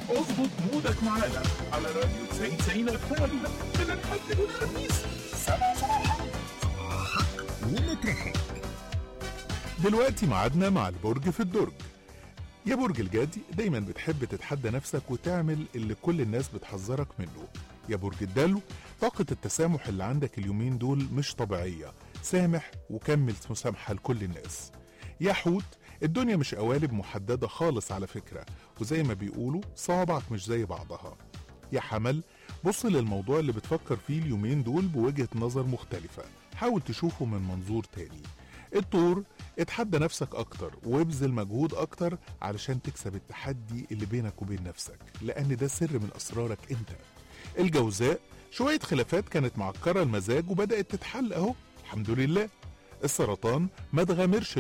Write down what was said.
اظبط مودك معانا على راديو 90 افلام من الحد للخميس سبع صباحا ومطرحك دلوقتي ميعادنا مع البرج في الدرج يا برج الجدي دايما بتحب تتحدى نفسك وتعمل اللي كل الناس بتحذرك منه يا برج الدلو طاقة التسامح اللي عندك اليومين دول مش طبيعية سامح وكمل مسامحة لكل الناس يا حوت الدنيا مش قوالب محددة خالص على فكرة وزي ما بيقولوا صوابعك مش زي بعضها يا حمل بص للموضوع اللي بتفكر فيه اليومين دول بوجهة نظر مختلفة حاول تشوفه من منظور تاني الطور اتحدى نفسك اكتر وابذل مجهود اكتر علشان تكسب التحدي اللي بينك وبين نفسك لان ده سر من اسرارك انت الجوزاء شوية خلافات كانت معكرة المزاج وبدأت تتحل اهو الحمد لله السرطان ما تغامرش